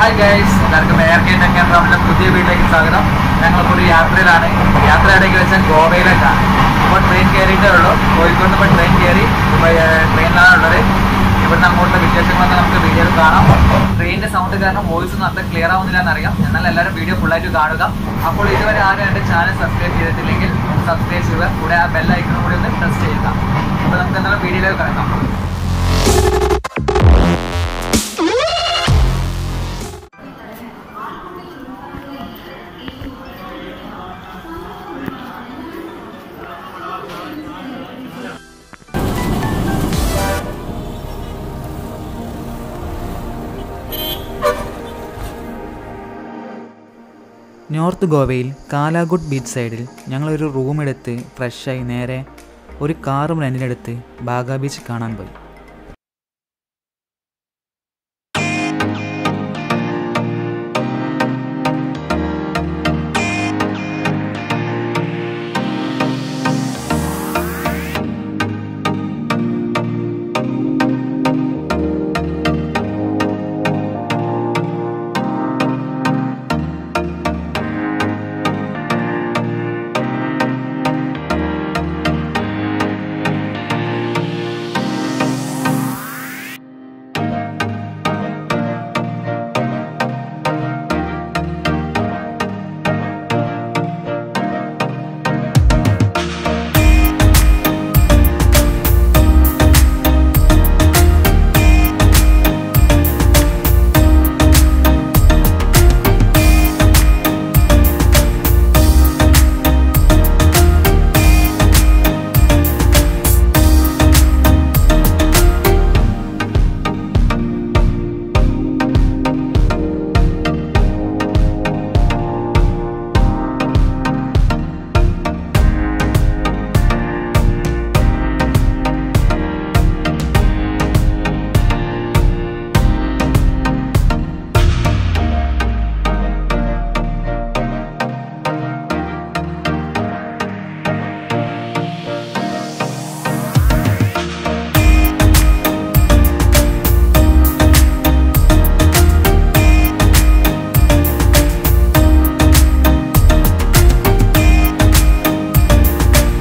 hi guys എല്ലാവർക്കും air K tech and ട്രാവലിന്റെ പുതിയ വീട്ടിലേക്ക് സ്വാഗതം ഞങ്ങളിപ്പോൾ ഒരു യാത്രയിലാണ് യാത്ര എവിടേക്ക് വെച്ചാൽ ഗോവയിലേക്കാണ് ഇപ്പോൾ ട്രെയിൻ കയറിയിട്ടേ ഉള്ളൂ കോഴിക്കോട് നിന്ന് ഇപ്പോൾ ട്രെയിൻ കയറി ട്രെയിനിലാണ് ഉള്ളത് ഇവിടുന്ന് അങ്ങോട്ടുള്ള വിശേഷങ്ങളൊക്കെ നമുക്ക് വീഡിയോയിൽ കാണാം ട്രെയിനിന്റെ സൗണ്ട് കാരണം വോയിസ് ഒന്നും അത്ര ക്ലിയർ ആവുന്നില്ല എന്നറിയാം എന്നാൽ എല്ലാവരും വീഡിയോ ഫുള്ളായിട്ട് കാണുക അപ്പോൾ ഇതുവരെ ആരും എൻ്റെ ചാനൽ സബ്സ്ക്രൈബ് ചെയ്തിട്ടില്ലെങ്കിൽ സബ്സ്ക്രൈബ് ചെയ്യുക കൂടെ ആ ബെൽ ഐക്കണും കൂടി ഒന്ന് പ്രസ് ചെയ്യുക അപ്പോൾ നമുക്ക് എന്തായാലും വീഡിയോയിലേക്ക് കിടക്കാം നോർത്ത് ഗോവയിൽ കാലാഗുഡ് ബീച്ച് സൈഡിൽ ഞങ്ങളൊരു റൂം എടുത്ത് ഫ്രഷായി നേരെ ഒരു കാറും റെൻറ്റിനെടുത്ത് ബാഗ ബീച്ച് കാണാൻ പോയി